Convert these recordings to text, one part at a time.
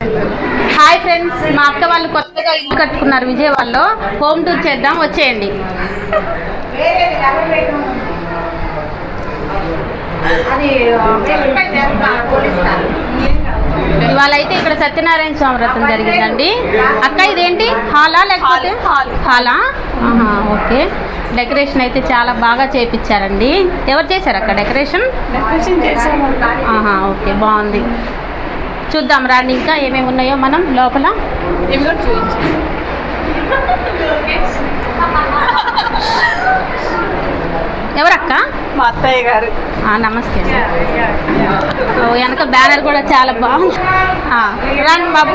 Hi friends మా అక్క వాళ్ళు కొత్తగా ఇల్లు కట్టుకున్నారు విజయవాడలో హోమ్ టూర్ చేద్దాం వచ్చేయండి ఇవాళ అయితే ఇక్కడ సత్యనారాయణ స్వామి వ్రతం జరిగిందండి అక్క ఇదేంటి హాలా లేకపోతే హాలా ఆహా, ఓకే డెకరేషన్ అయితే చాలా బాగా చేపించారండి ఎవరు చేశారు అక్క డెకరేషన్ ఆహా ఓకే బాగుంది చూద్దాం రండి ఇంకా ఏమేమి ఉన్నాయో మనం లోపల ఎవరక్క మా అత్తయ్య గారు ఆ, నమస్తే ఓ, వెనక బ్యానర్ కూడా చాలా బాగుంది ఆ, రండి బాబు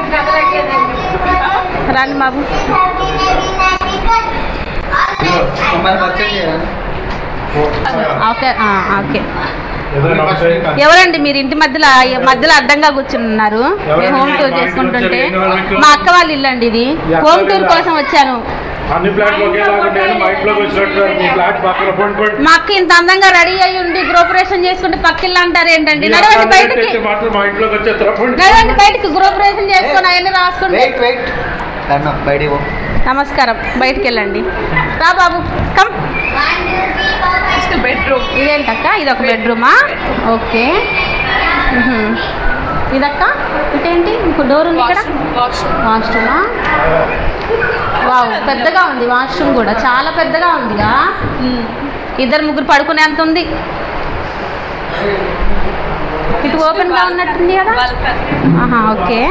రండి బాబు ఓకే ఆ, ఓకే ఎవరండి మీరు ఇంటి మధ్యలో మధ్యలో అడ్డంగా కూర్చున్నారు మేము హోమ్ టూర్ చేసుకుంటుంటే మా అక్క వాళ్ళ ఇల్లు అండి ఇది హోమ్ టూర్ కోసం వచ్చాను అన్ని ఫ్లాట్లు ఒకేలాగా ఉంటాయని మా ఇంట్లోకి వచ్చినట్టు మీ ఫ్లాట్ పక్కన పండు పండు మా అక్క ఇంత అందంగా రెడీ అయ్యి ఉండి గృహప్రవేశం చేసుకుంటే పక్కిల్లు అంటారు ఏంటండి నడవండి బయటికి మాత్రం మా ఇంట్లోకి వచ్చే తరపు నడవండి బయటికి గృహప్రవేశం చేసుకొని అవన్నీ రాసుకుంటే వెయిట్ వెయిట్ అన్న బయటికి పో నమస్కారం బయటికి వెళ్ళండి రా బాబు కమ్ నెక్స్ట్ బెడ్రూమ్ ఇదేంటక్క ఇది ఒక బెడ్రూమా ఓకే మ్హూ. ఇదక్క ఇటేంటి ఇంకో డోర్ ఉంది ఇక్కడ వాష్రూమ్ వాష్రూమా వావ్ పెద్దగా ఉంది వాష్రూమ్ కూడా చాలా పెద్దగా ఉందిగా ఇద్దరు ముగ్గురు పడుకునేంత ఉంది ఇటు ఓపెన్ గా ఉన్నట్టుంది కదా ఆహా ఓకే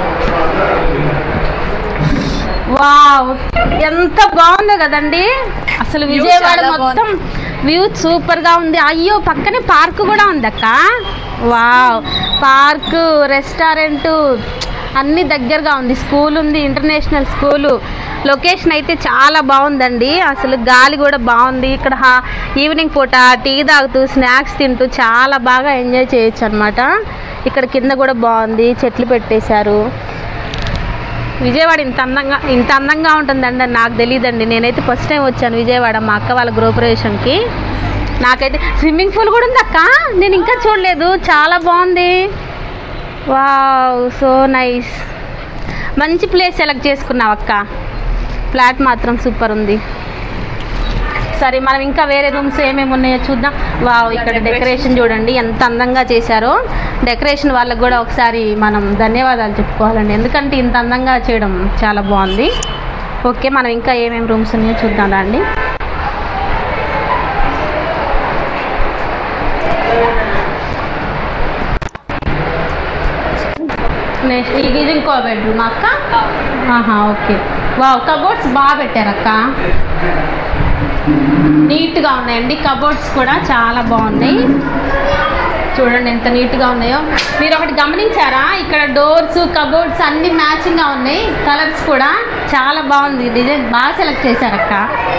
వావ్ ఎంత బాగుందో కదండి అసలు View విజయవాడ చాలా మొత్తం వ్యూ సూపర్ గా ఉంది అయ్యో పక్కనే పార్క్ కూడా ఉంది అక్క వావ్ పార్క్ రెస్టారెంట్ అన్ని దగ్గరగా ఉంది స్కూల్ ఉంది ఇంటర్నేషనల్ స్కూలు లొకేషన్ అయితే చాలా బాగుందండి అసలు గాలి కూడా బాగుంది ఇక్కడ హా- ఈవినింగ్ పూట టీ తాగుతూ స్నాక్స్ తింటూ చాలా బాగా ఎంజాయ్ చేయొచ్చు అనమాట ఇక్కడ కింద కూడా బాగుంది చెట్లు పెట్టేశారు విజయవాడ ఇంత అందంగా ఇంత అందంగా ఉంటుందండి అని నాకు తెలియదండి నేనైతే ఫస్ట్ టైం వచ్చాను విజయవాడ మా అక్క వాళ్ళ గృహప్రవేశంకి నాకైతే స్విమ్మింగ్ పూల్ కూడా ఉంది అక్క నేను ఇంకా చూడలేదు చాలా బాగుంది వావ్ సో నైస్ మంచి ప్లేస్ సెలెక్ట్ చేసుకున్నావు అక్క ఫ్లాట్ మాత్రం సూపర్ ఉంది సరే మనం ఇంకా వేరే రూమ్స్ ఏమేమి ఉన్నాయో చూద్దాం వావ్ ఇక్కడ డెకరేషన్ చూడండి ఎంత అందంగా చేశారో డెకరేషన్ వాళ్ళకి కూడా ఒకసారి మనం ధన్యవాదాలు చెప్పుకోవాలండి ఎందుకంటే ఇంత అందంగా చేయడం చాలా బాగుంది ఓకే మనం ఇంకా ఏమేమి రూమ్స్ ఉన్నాయో చూద్దాం రండి నెక్స్ట్ ఇది ఇది ఇంకో బెడ్రూమ్ అక్క ఆహా ఓకే వావ్ కబోర్డ్స్ బాగా పెట్టారక్క నీట్గా ఉన్నాయండి కబోర్డ్స్ కూడా చాలా బాగున్నాయి చూడండి ఎంత నీట్గా ఉన్నాయో మీరు ఒకటి గమనించారా ఇక్కడ డోర్స్ కబోర్డ్స్ అన్ని మ్యాచింగ్గా ఉన్నాయి కలర్స్ కూడా చాలా బాగుంది డిజైన్ బాగా సెలెక్ట్ చేశారక్క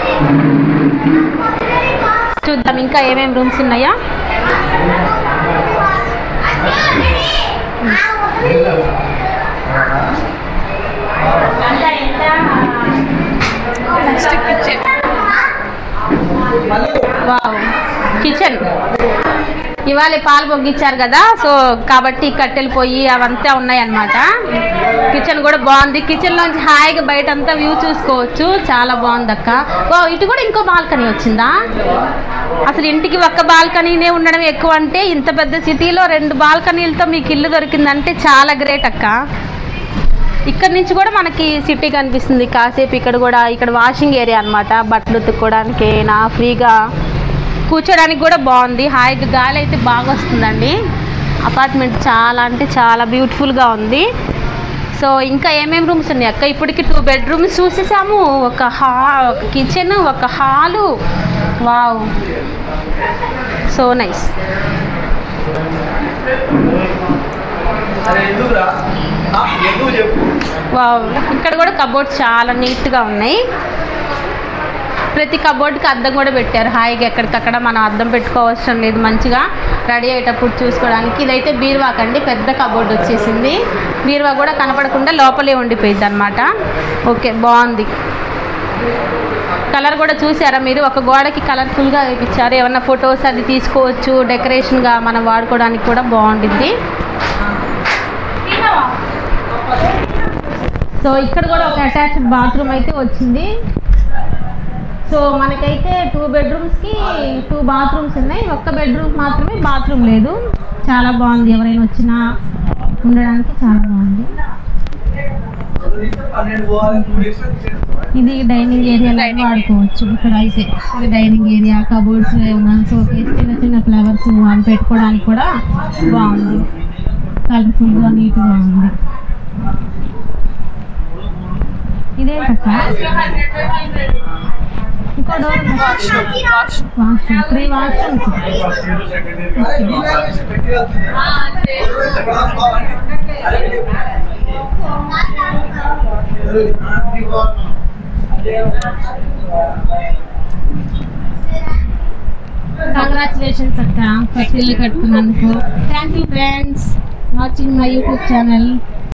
చూద్దాం ఇంకా ఏమేమి రూమ్స్ ఉన్నాయా నెక్స్ట్ కిచెన్ వావ్ కిచెన్ ఇవాళ పాలు పొంగిచ్చారు కదా సో కాబట్టి కట్టెలు పొయ్యి అవంతా ఉన్నాయన్నమాట కిచెన్ కూడా బాగుంది కిచెన్ లోంచి హాయిగా బయట అంతా వ్యూ చూసుకోవచ్చు చాలా బాగుంది అక్క ఓ ఇటు కూడా ఇంకో బాల్కనీ వచ్చిందా అసలు ఇంటికి ఒక్క బాల్కనీనే ఉండడం ఎక్కువ అంటే ఇంత పెద్ద సిటీలో రెండు బాల్కనీలతో మీకు ఇల్లు దొరికిందంటే చాలా గ్రేట్ అక్క ఇక్కడ నుంచి కూడా మనకి సిటీ కనిపిస్తుంది కాసేపు ఇక్కడ కూడా ఇక్కడ వాషింగ్ ఏరియా అన్నమాట బట్టలు ఉతుక్కోవడానికి నా ఫ్రీగా కూర్చోడానికి కూడా బాగుంది హాయిగా గాలి అయితే బాగా వస్తుందండి అపార్ట్మెంట్ చాలా అంటే చాలా బ్యూటిఫుల్గా ఉంది సో ఇంకా ఏమేమి రూమ్స్ ఉన్నాయి అక్క ఇప్పటికి టూ బెడ్రూమ్స్ చూసేసాము ఒక హా ఒక కిచెన్ ఒక హాలు వావ్ సో నైస్ ఎందుకురా ఎందుకు చెప్పు వావ్ ఇక్కడ కూడా కబోర్డ్స్ చాలా నీట్గా ఉన్నాయి ప్రతి కబోర్డ్కి అద్దం కూడా పెట్టారు హాయిగా ఎక్కడికక్కడ మనం అద్దం పెట్టుకోవసరం లేదు మంచిగా రెడీ అయ్యేటప్పుడు చూసుకోవడానికి ఇదైతే బీరువాక్ అండి పెద్ద కబోర్డ్ వచ్చేసింది బీరువా కూడా కనపడకుండా లోపలే ఉండిపోయింది అనమాట ఓకే బాగుంది కలర్ కూడా చూసారా మీరు ఒక గోడకి కలర్ఫుల్గా వేయించారు ఏమన్నా ఫొటోస్ అది తీసుకోవచ్చు డెకరేషన్గా మనం వాడుకోవడానికి కూడా బాగుంటుంది సో ఇక్కడ కూడా ఒక అటాచ్డ్ బాత్రూమ్ అయితే వచ్చింది సో మనకైతే టూ బెడ్రూమ్స్కి టూ బాత్రూమ్స్ ఉన్నాయి ఒక్క బెడ్రూమ్ మాత్రమే బాత్రూమ్ లేదు చాలా బాగుంది ఎవరైనా వచ్చినా ఉండడానికి చాలా బాగుంది ఇది డైనింగ్ ఏరియా వాడుకోవచ్చు ఇక్కడ అయితే ఇది డైనింగ్ ఏరియా కబోర్డ్స్ ఏమన్నా షోకేస్ చిన్న చిన్న ఫ్లవర్స్ అవి పెట్టుకోవడానికి కూడా బాగుంది కలర్ఫుల్గా నీట్గా ఉంది ఇదే కట్ట ఇంకో door washroom three washrooms congratulations అక్క ఫస్ట్ ఇల్లు కట్టుకున్నందుకు thank you friends watching my YouTube channel